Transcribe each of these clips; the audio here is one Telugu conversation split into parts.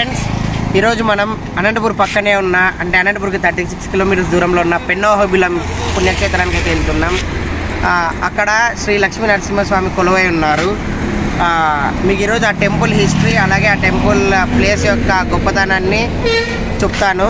ఫ్రెండ్స్ ఈరోజు మనం అనంతపూర్ పక్కనే ఉన్న అంటే అనంతపూర్కి థర్టీ సిక్స్ కిలోమీటర్స్ దూరంలో ఉన్న పెన్నోహబిలం పుణ్యక్షేత్రానికి అయితే వెళ్తున్నాం ఆ, అక్కడ శ్రీ లక్ష్మీ నరసింహస్వామి కొలువై ఉన్నారు ఆ, మీకు ఈరోజు ఆ టెంపుల్ హిస్టరీ అలాగే ఆ టెంపుల్ ప్లేస్ యొక్క గొప్పతనాన్ని చెప్తాను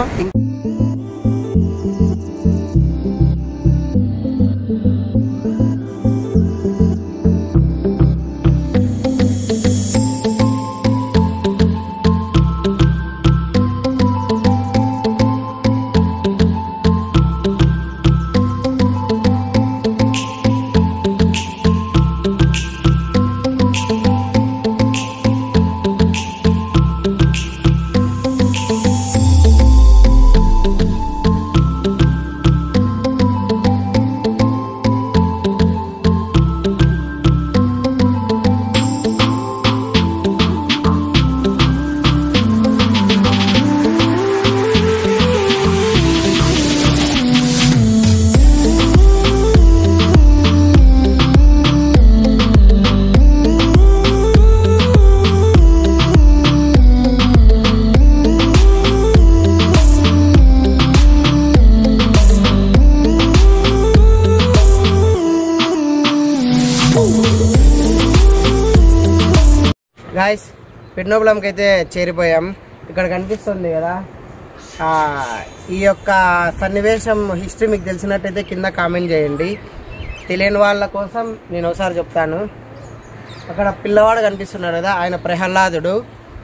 గాయస్ పెన్నోబులంకి అయితే చేరిపోయాం ఇక్కడ కనిపిస్తుంది కదా ఆ, ఈ యొక్క సన్నివేశం హిస్టరీ మీకు తెలిసినట్టయితే కింద కామెంట్ చేయండి తెలియని వాళ్ళ కోసం నేను ఒకసారి చెప్తాను అక్కడ పిల్లవాడు కనిపిస్తున్నాడు కదా ఆయన ప్రహ్లాదుడు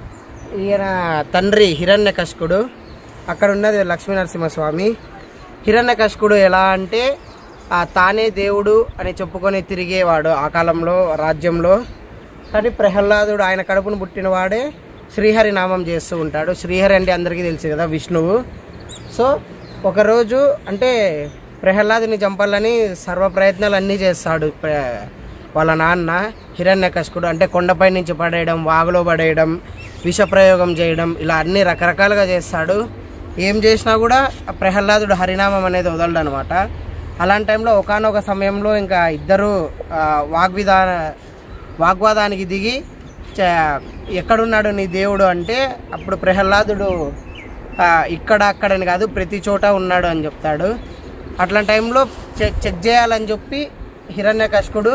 ఈయన తండ్రి హిరణ్యకశికుడు అక్కడ ఉన్నది లక్ష్మీ నరసింహస్వామి హిరణ్యకశికుడు ఎలా అంటే ఆ తానే దేవుడు అని చెప్పుకొని తిరిగేవాడు ఆ కాలంలో రాజ్యంలో కానీ ప్రహ్లాదుడు ఆయన కడుపును పుట్టినవాడే శ్రీహరి నామం చేస్తూ ఉంటాడు శ్రీహరి అంటే అందరికీ తెలుసు కదా విష్ణువు సో ఒకరోజు అంటే ప్రహ్లాదుని చంపాలని సర్వ ప్రయత్నాలు అన్నీ చేస్తాడు ప్ర- వాళ్ళ నాన్న హిరణ్యకశికుడు అంటే కొండపై నుంచి పడేయడం వాగులో పడేయడం విషప్రయోగం చేయడం ఇలా అన్ని రకరకాలుగా చేస్తాడు ఏం చేసినా కూడా ఆ ప్రహ్లాదుడు హరినామం అనేది వదలడు అనమాట అలాంటి టైంలో ఒకనొక సమయంలో ఇంకా ఇద్దరు ఆ, వాగ్విధాన వాగ్వాదానికి దిగి చ- ఎక్కడున్నాడు నీ దేవుడు అంటే అప్పుడు ప్రహ్లాదుడు ఆ, ఇక్కడ అక్కడని కాదు ప్రతి చోట ఉన్నాడు అని చెప్తాడు అట్లాంటి టైంలో చెక్ చెక్ చేయాలని చెప్పి హిరణ్యకశికుడు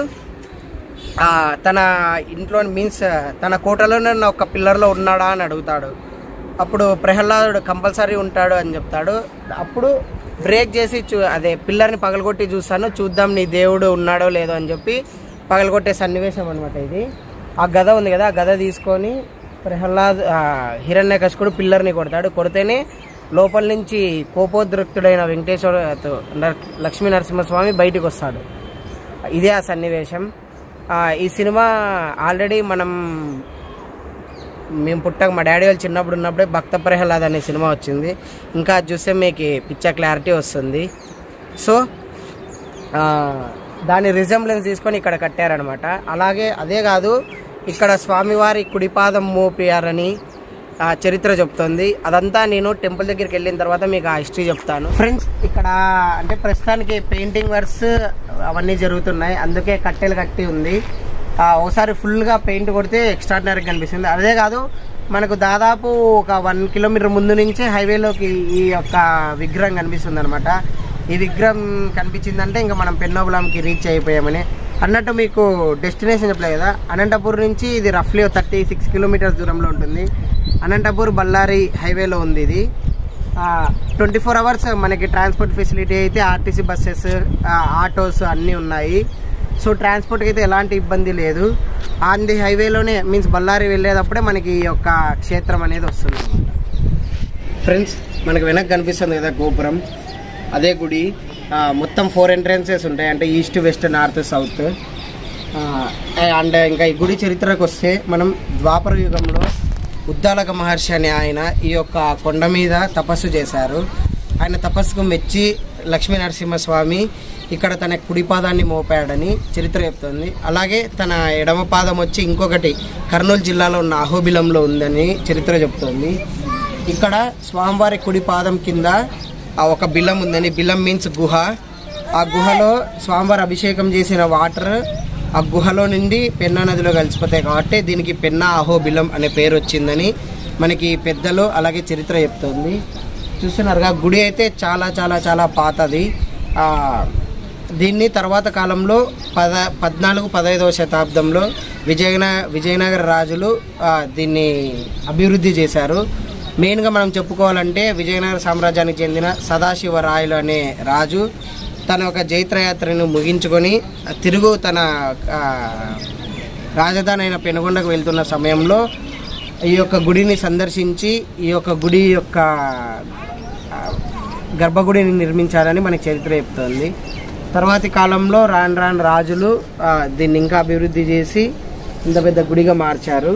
ఆ, తన ఇంట్లో మీన్స్ తన కోటలోనే ఉన్న ఒక పిల్లర్లో ఉన్నాడా అని అడుగుతాడు అప్పుడు ప్రహ్లాదుడు కంపల్సరీ ఉంటాడు అని చెప్తాడు అప్పుడు బ్రేక్ చేసి చూ అదే పిల్లర్ని పగలగొట్టి చూస్తాను చూద్దాం నీ దేవుడు ఉన్నాడో లేదో అని చెప్పి పగలగొట్టే సన్నివేశం అనమాట ఇది ఆ గద ఉంది కదా ఆ గద తీసుకొని ప్రహ్లాద్ ఆ, హిరణ్యకశికుడు పిల్లర్ని కొడతాడు కొడితేనే లోపల నుంచి కోపోద్రిక్తుడైన వెంకటేశ్వర నర- లక్ష్మీ నరసింహస్వామి బయటికి వస్తాడు ఇదే ఆ సన్నివేశం ఆ, ఈ సినిమా ఆల్రెడీ మనం మేము పుట్టక మా డాడీ వాళ్ళు చిన్నప్పుడు ఉన్నప్పుడే భక్త ప్రహ్లాద్ అనే సినిమా వచ్చింది ఇంకా అది చూస్తే మీకు పిక్చర్ క్లారిటీ వస్తుంది సో ఆ, దాని రిజంబ్లెన్స్ తీసుకొని ఇక్కడ కట్టారనమాట అలాగే అదే కాదు ఇక్కడ స్వామివారి కుడిపాదం మోపియారని ఆ చరిత్ర చెప్తుంది అదంతా నేను టెంపుల్ దగ్గరికి వెళ్ళిన తర్వాత మీకు ఆ హిస్టరీ చెప్తాను ఫ్రెండ్స్ ఇక్కడ అంటే ప్రస్తుతానికి పెయింటింగ్ వర్క్స్ అవన్నీ జరుగుతున్నాయి అందుకే కట్టెలు కట్టి ఉంది ఆ, ఒకసారి ఫుల్గా పెయింట్ కొడితే ఎక్స్ట్రాడినరీ కనిపిస్తుంది అదే కాదు మనకు దాదాపు ఒక వన్ కిలోమీటర్ ముందు నుంచే హైవేలోకి ఈ యొక్క విగ్రహం కనిపిస్తుంది అనమాట ఈ విగ్రహం కనిపించిందంటే ఇంకా మనం పెన్నోబులంకి రీచ్ అయిపోయామని అన్నట్టు మీకు డెస్టినేషన్ చెప్పలేదు కదా అనంతపూర్ నుంచి ఇది రఫ్లీ థర్టీ సిక్స్ కిలోమీటర్స్ దూరంలో ఉంటుంది అనంతపూర్ బళ్ళారి హైవేలో ఉంది ఇది ట్వంటీ ఫోర్ అవర్స్ మనకి ట్రాన్స్పోర్ట్ ఫెసిలిటీ అయితే ఆర్టీసీ బస్సెస్ ఆటోస్ అన్నీ ఉన్నాయి సో ట్రాన్స్పోర్ట్కి అయితే ఎలాంటి ఇబ్బంది లేదు ఆన్ ది హైవేలోనే మీన్స్ బళ్ళారి వెళ్ళేటప్పుడే మనకి ఈ యొక్క క్షేత్రం అనేది వస్తుంది ఫ్రెండ్స్ మనకు వెనక్కి కనిపిస్తుంది కదా గోపురం అదే గుడి ఆ, మొత్తం ఫోర్ ఎంట్రన్సెస్ ఉంటాయి అంటే east west north south and ఇంకా ఈ గుడి చరిత్రకు వస్తే మనం ద్వాపర యుగంలో ఉద్దాలక మహర్షి అనే ఆయన ఈ యొక్క కొండ మీద తపస్సు చేశారు ఆయన తపస్సుకు మెచ్చి లక్ష్మీ నరసింహస్వామి ఇక్కడ తన కుడి పాదాన్ని మోపాడని చరిత్ర చెప్తుంది అలాగే తన ఎడమ పాదం వచ్చి ఇంకొకటి కర్నూలు జిల్లాలో ఉన్న అహోబిలంలో ఉందని చరిత్ర చెప్తుంది ఇక్కడ స్వామివారి కుడి పాదం కింద ఆ ఒక బిల్లం ఉందని బిల్లం మీన్స్ గుహ ఆ గుహలో స్వామివారి అభిషేకం చేసిన వాటర్ ఆ గుహలో నుండి పెన్నా నదిలో కలిసిపోతాయి కాబట్టి దీనికి పెన్నా అహోబిలం అనే పేరు వచ్చిందని మనకి పెద్దలు అలాగే చరిత్ర చెప్తుంది చూస్తున్నారుగా గుడి అయితే చాలా చాలా చాలా పాతది ఆ, దీన్ని తర్వాత కాలంలో పద పద్నాలుగు పదహైదవ శతాబ్దంలో విజయన విజయనగర రాజులు ఆ, దీన్ని అభివృద్ధి చేశారు మెయిన్గా మనం చెప్పుకోవాలంటే విజయనగర సామ్రాజ్యానికి చెందిన సదాశివరాయలు అనే రాజు తన ఒక జైత్రయాత్రను ముగించుకొని తిరుగు తన ఆ, రాజధాని అయిన పెనుగొండకు వెళ్తున్న సమయంలో ఈ యొక్క గుడిని సందర్శించి ఈ యొక్క గుడి యొక్క ఆ, గర్భగుడిని నిర్మించారని మనకి చరిత్ర చెప్తుంది తర్వాతి కాలంలో రాను రాను రాజులు ఆ, దీన్ని ఇంకా అభివృద్ధి చేసి ఇంత పెద్ద గుడిగా మార్చారు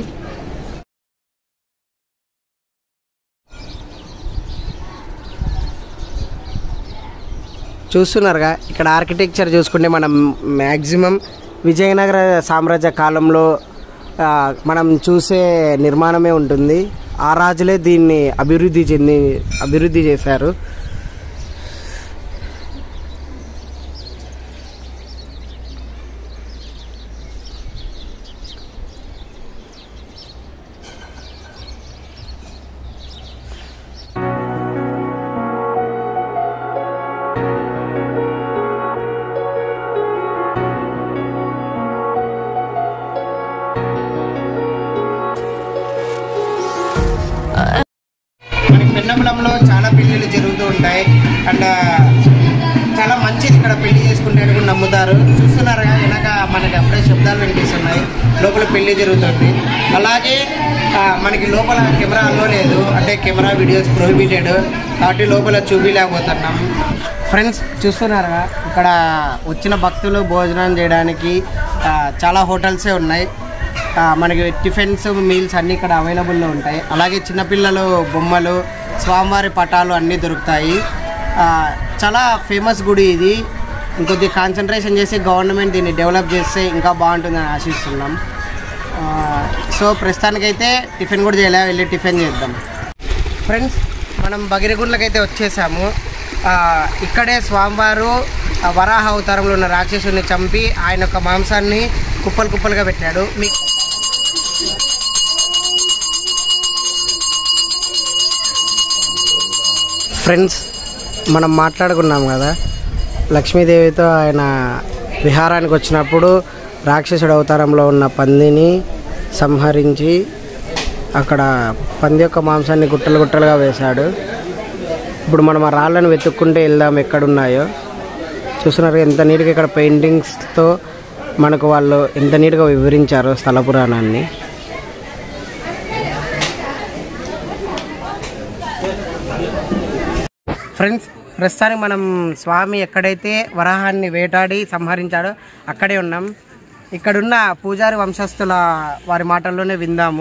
చూస్తున్నారుగా ఇక్కడ ఆర్కిటెక్చర్ చూసుకుంటే మనం మ్యాక్సిమం విజయనగర సామ్రాజ్య కాలంలో ఆ, మనం చూసే నిర్మాణమే ఉంటుంది ఆ రాజులే దీన్ని అభివృద్ధి చెంది అభివృద్ధి చేశారు మనకి పెన్నమలంలో చాలా పెళ్ళిళ్ళు జరుగుతూ ఉంటాయి అండ్ చాలా మంచిది ఇక్కడ పెళ్లి చేసుకుంటే అని కూడా నమ్ముతారు చూస్తున్నారుగా వెనక మనకి అప్పుడే శబ్దాలు వినిపిస్తున్నాయి లోపల పెళ్లి జరుగుతుంది అలాగే ఆ, మనకి లోపల కెమెరా అలో లేదు అంటే కెమెరా వీడియోస్ ప్రొహిబిటెడ్ కాబట్టి లోపల చూపించలేకపోతున్నాం ఫ్రెండ్స్ చూస్తున్నారుగా ఇక్కడ వచ్చిన భక్తులు భోజనం చేయడానికి ఆ, చాలా హోటల్సే ఉన్నాయి ఆ, మనకి టిఫిన్స్ మీల్స్ అన్నీ ఇక్కడ అవైలబుల్లో ఉంటాయి అలాగే చిన్నపిల్లలు బొమ్మలు స్వామివారి పటాలు అన్నీ దొరుకుతాయి ఆ, చాలా ఫేమస్ గుడి ఇది ఇంకొద్ది కాన్సన్ట్రేషన్ చేసి గవర్నమెంట్ దీన్ని డెవలప్ చేస్తే ఇంకా బాగుంటుందని ఆశిస్తున్నాం ఆ, సో ప్రస్తుతానికైతే టిఫిన్ కూడా చేయలే వెళ్ళి టిఫిన్ చేద్దాం ఫ్రెండ్స్ మనం భగిరిగుండ్లకి అయితే వచ్చేసాము ఆ, ఇక్కడే స్వామివారు ఆ వరాహ అవతారంలో ఉన్న రాక్షసుని చంపి ఆయన యొక్క మాంసాన్ని కుప్పలు కుప్పలుగా పెట్టాడు మీ ఫ్రెండ్స్ మనం మాట్లాడుకున్నాం కదా లక్ష్మీదేవితో ఆయన విహారానికి వచ్చినప్పుడు రాక్షసుడు అవతారంలో ఉన్న పందిని సంహరించి అక్కడ పంది యొక్క మాంసాన్ని గుట్టలు గుట్టలుగా వేశాడు ఇప్పుడు మనం ఆ రాళ్ళను వెతుక్కుంటే వెళ్దాం ఎక్కడున్నాయో చూస్తున్నారు ఎంత నీట్గా ఇక్కడ పెయింటింగ్స్తో మనకు వాళ్ళు ఎంత నీట్గా వివరించారో స్థల పురాణాన్ని ఫ్రెండ్స్ ప్రస్తుతానికి మనం స్వామి ఎక్కడైతే వరాహాన్ని వేటాడి సంహరించాడో అక్కడే ఉన్నాం ఇక్కడున్న పూజారి వంశస్థుల వారి మాటల్లోనే విందాము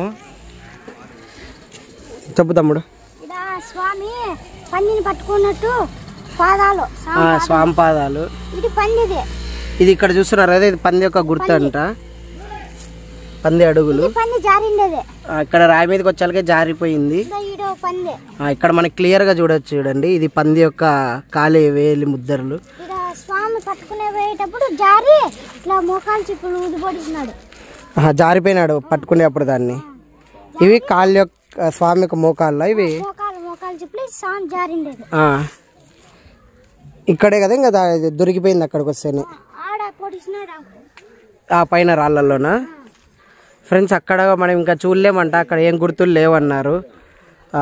చెప్పు తమ్ముడు ఇలా స్వామి పందిని పట్టుకున్నట్టు పాదాలు ఆ, స్వామి స్వామి పాదాలు ఇది పందిది ఇది ఇక్కడ చూస్తున్నారు అదే ఇది పంది యొక్క గుర్తు అంట పంది అడుగులు ఇది పంది జారిండేది ఆ, ఇక్కడ రాయి మీదకి వచ్చాకే జారిపోయింది ఇదో ఈడో పంది ఆ, ఇక్కడ మనకి క్లియర్గా చూడొచ్చు చూడండి ఇది పంది యొక్క కాలి వేలి ముద్దరులు ఇక్కడ స్వామి పట్టుకునే పోయేటప్పుడు జారి ఇట్లా మోకాలు చిప్పులు ఊదిపడిస్తున్నాడు ఆహా, జారిపోయినాడు పట్టుకునేప్పుడు దాన్ని ఇవి కాళ్ళ యొక్క స్వామి యొక్క మోకాళ్ళ ఇవి మోకాలు మోకాలు చిప్పులు స్వామి జారిండేది ఆ. ఇక్కడే కదా ఇంకా దా- ఇది దొరికిపోయింది అక్కడికి వస్తేనే ఆడ పొడిచినాడు ఆ పైన రాళ్ళల్లోనా ఫ్రెండ్స్ అక్కడ మనం ఇంకా చూడలేమంట అక్కడ ఏం గుర్తులు లేవన్నారు ఆ,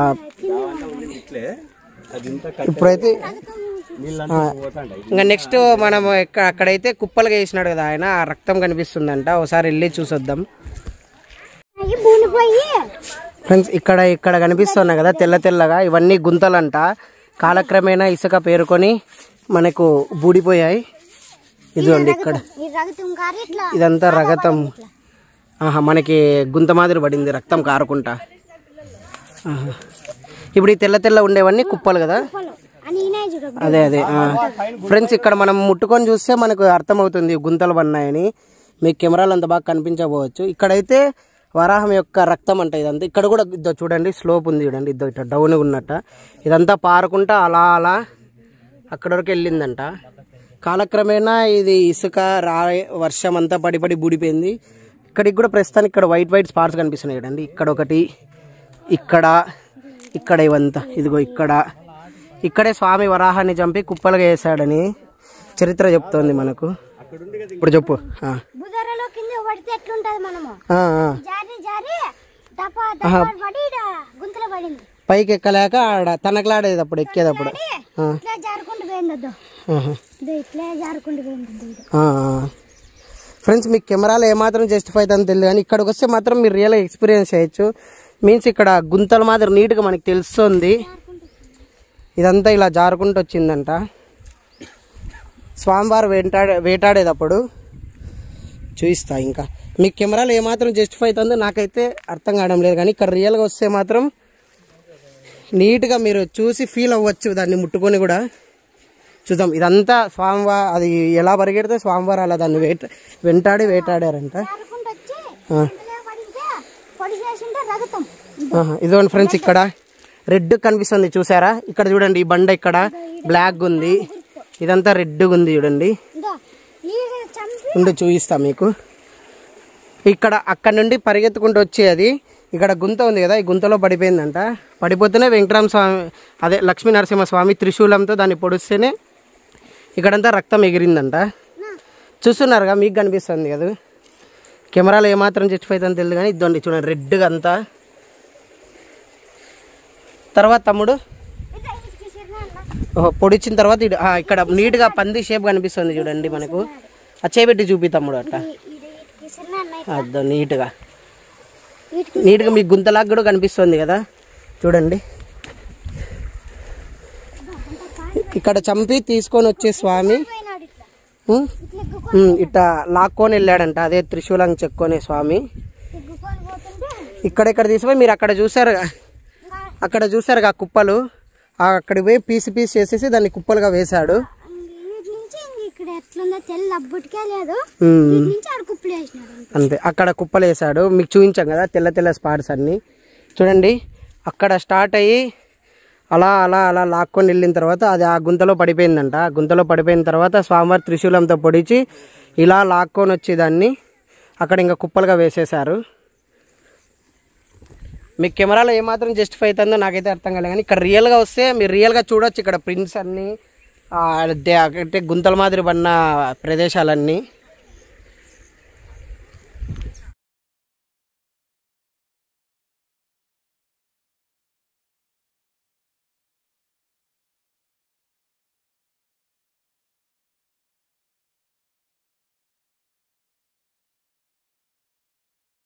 ఇప్పుడైతే ఆ, ఇంకా నెక్స్ట్ మనం ఎక్క- అక్కడైతే కుప్పలుగా వేసినాడు కదా ఆయన ఆ రక్తం కనిపిస్తుందంట ఒకసారి వెళ్ళి చూసొద్దాం అవి బూనిపోయి ఫ్రెండ్స్ ఇక్కడ ఇక్కడ కనిపిస్తున్నాయి కదా తెల్ల తెల్లగా ఇవన్నీ గుంతలంట కాలక్రమేణా ఇసుక పేరుకొని మనకు బూడిపోయాయి ఇదిగోండి ఇక్కడ ఈ రగతం కారి ఇట్లా ఇదంతా రగతం ఆహా మనకి గుంత మాదిరి పడింది రక్తం కారుకుంటా ఆహా. ఇప్పుడు ఈ తెల్ల తెల్ల ఉండేవన్నీ కుప్పలు కదా పొలం అని ఈయన చూడ అదే అదే ఫ్రెండ్స్ ఇక్కడ మనం ముట్టుకొని చూస్తే మనకు అర్థమవుతుంది గుంతలు పడినాయని మీకు కెమెరాలు అంత బాగా కనిపించకపోవచ్చు ఇక్కడైతే వరాహం యొక్క రక్తం అంట ఇదంతా ఇక్కడ కూడా ఇద్దో చూడండి స్లోప్ ఉంది చూడండి ఇద్దో ఇట్లా డౌన్ ఉన్నట్ట ఇదంతా పారుకుంటా అలా అలా అక్కడ వరకు వెళ్ళిందంట కాలక్రమేణా ఇది ఇసుక రా వర్షం అంతా పడి పడి బూడిపోయింది ఇక్కడికి కూడా ప్రస్తుతానికి ఇక్కడ వైట్ వైట్ స్పాట్స్ కనిపిస్తున్నాయి చూడండి ఇక్కడ ఒకటి ఇక్కడ ఇక్కడ ఇవంతా ఇదిగో ఇక్కడ ఇక్కడే స్వామి వరాహాన్ని చంపి కుప్పలుగా వేసాడని చరిత్ర చెప్తోంది మనకు ఇప్పుడు చెప్పు ఆ. బుధరలో కింద పడితే ఎట్లుంటది మనము ఆ, ఆ. జారి జారి దప దప పడి ఈడ గుంతలో పడింది పైకి ఎక్కలేక ఆడ తనకలాడేది అప్పుడు ఎక్కేటప్పుడు పడి ఆ. ఇట్లా జారుకుంటూ పోయింది అద్దు ఆహా. ఇదో ఇట్లా జారుకుంటూ పోయింది అద్దు ఇది. ఆ, ఆ. ఫ్రెండ్స్ మీకు కెమెరాలో ఏమాత్రం జస్టిఫై అవుతుందో తెలియదు కానీ ఇక్కడికి వస్తే మాత్రం మీరు రియల్గా ఎక్స్పీరియన్స్ చేయొచ్చు మీన్స్ ఇక్కడ గుంతల మాదిరి నీట్గా మనకి తెలుస్తుంది ఇదంతా ఇలా జారుకుంటూ వచ్చిందంట స్వామివారు వేటాడే వేటాడేటప్పుడు చూపిస్తా ఇంకా మీకు కెమెరాలో ఏమాత్రం జస్టిఫై అవుతుందో నాకైతే అర్థం కావడం లేదు కానీ ఇక్కడ రియల్గా వస్తే మాత్రం నీట్గా మీరు చూసి ఫీల్ అవ్వచ్చు దాన్ని ముట్టుకొని కూడా చూద్దాం ఇదంతా స్వామివారు అది ఎలా పరిగెడితే స్వామివారు అలా దాన్ని వేట వెంటాడి వేటాడారంట జారుకుంటూ వచ్చి ఆ. గుంతలో పడితే పొడి చేసింటే రగతం ఆహా, ఇదిగోండి ఫ్రెండ్స్ ఇక్కడ రెడ్ కనిపిస్తుంది చూసారా ఇక్కడ చూడండి ఈ బండ ఇక్కడ బ్లాక్ ఉంది ఇదంతా రెడ్ ఉంది చూడండి ఇదో ఈడ చంపి ఉండి చూపిస్తా మీకు ఇక్కడ అక్కడ నుండి పరిగెత్తుకుంటూ వచ్చేది ఇక్కడ గుంత ఉంది కదా ఈ గుంతలో పడిపోయిందంట పడిపోతేనే వెంకటరామ స్వామి అదే లక్ష్మీ నరసింహ స్వామి త్రిశూలంతో దాన్ని పొడిస్తేనే ఇక్కడంతా రక్తం ఎగిరిందంట చూస్తున్నారుగా మీకు కనిపిస్తుంది కదా కెమెరాలో ఏమాత్రం చచ్చిపోతుందో తెలియదు కానీ ఇద్దండి చూడండి రెడ్గా అంతా తర్వాత తమ్ముడు ఇదో ఇటుకి సిరినా అన్న. ఓహో, పొడిచిన తర్వాత ఇడు- ఆ, ఇక్కడ నీట్గా పంది షేప్ కనిపిస్తుంది చూడండి మనకు ఆ చేపెట్టి చూపి తమ్ముడు అట్లా ఈ- ఇది ఇటుకి సిరినా అన్న. అద్దో నీట్గా ఇటుకి నీట్గా మీకు గుంతలాగా కూడా కనిపిస్తుంది కదా చూడండి ఇక్కడ చంపి తీసుకొని వచ్చే స్వామి పోయినాడు ఇట్లా ఉమ్, ఇట్లా ఎగ్గుకొని ఉమ్, ఇట్లా లాక్కొని వెళ్ళాడంట అదే త్రిశూలం చెక్కునే స్వామి ఎగ్గుకొని పోతుంటే ఇక్కడ ఇక్కడ తీసుకుపోయి మీరు అక్కడ చూసారు ఇంకా అక్కడ చూసారు ఆ కుప్పలు ఆ అక్కడికి పోయి పీసి పీసి చేసేసి దాన్ని కుప్పలుగా వేశాడు వీటి నుంచి ఇంక ఇక్కడ ఎట్లుందో తెల్ల అబ్బుటికే లేదు ఉమ్. వీటి నుంచి ఆడ కుప్పలు వేసినాడు అంతే అక్కడ కుప్పలు వేసాడు మీకు చూపించాం కదా తెల్ల తెల్ల స్పాట్స్ అన్ని చూడండి అక్కడ స్టార్ట్ అయ్యి అలా అలా అలా లాక్కొని వెళ్ళిన తర్వాత అది ఆ గుంతలో పడిపోయిందంట ఆ గుంతలో పడిపోయిన తర్వాత స్వామివారి త్రిశూలంతో పొడిచి ఇలా లాక్కొని వచ్చి దాన్ని అక్కడ ఇంకా కుప్పలుగా వేసేశారు మీకు కెమెరాలో ఏమాత్రం జస్టిఫై అవుతుందో నాకైతే అర్థం కాలేదు కానీ ఇక్కడ రియల్గా వస్తే మీరు రియల్గా చూడొచ్చు ఇక్కడ ప్రింట్స్ అన్నీ ఆ, దే- అంటే గుంతల మాదిరి పడిన ప్రదేశాలన్నీ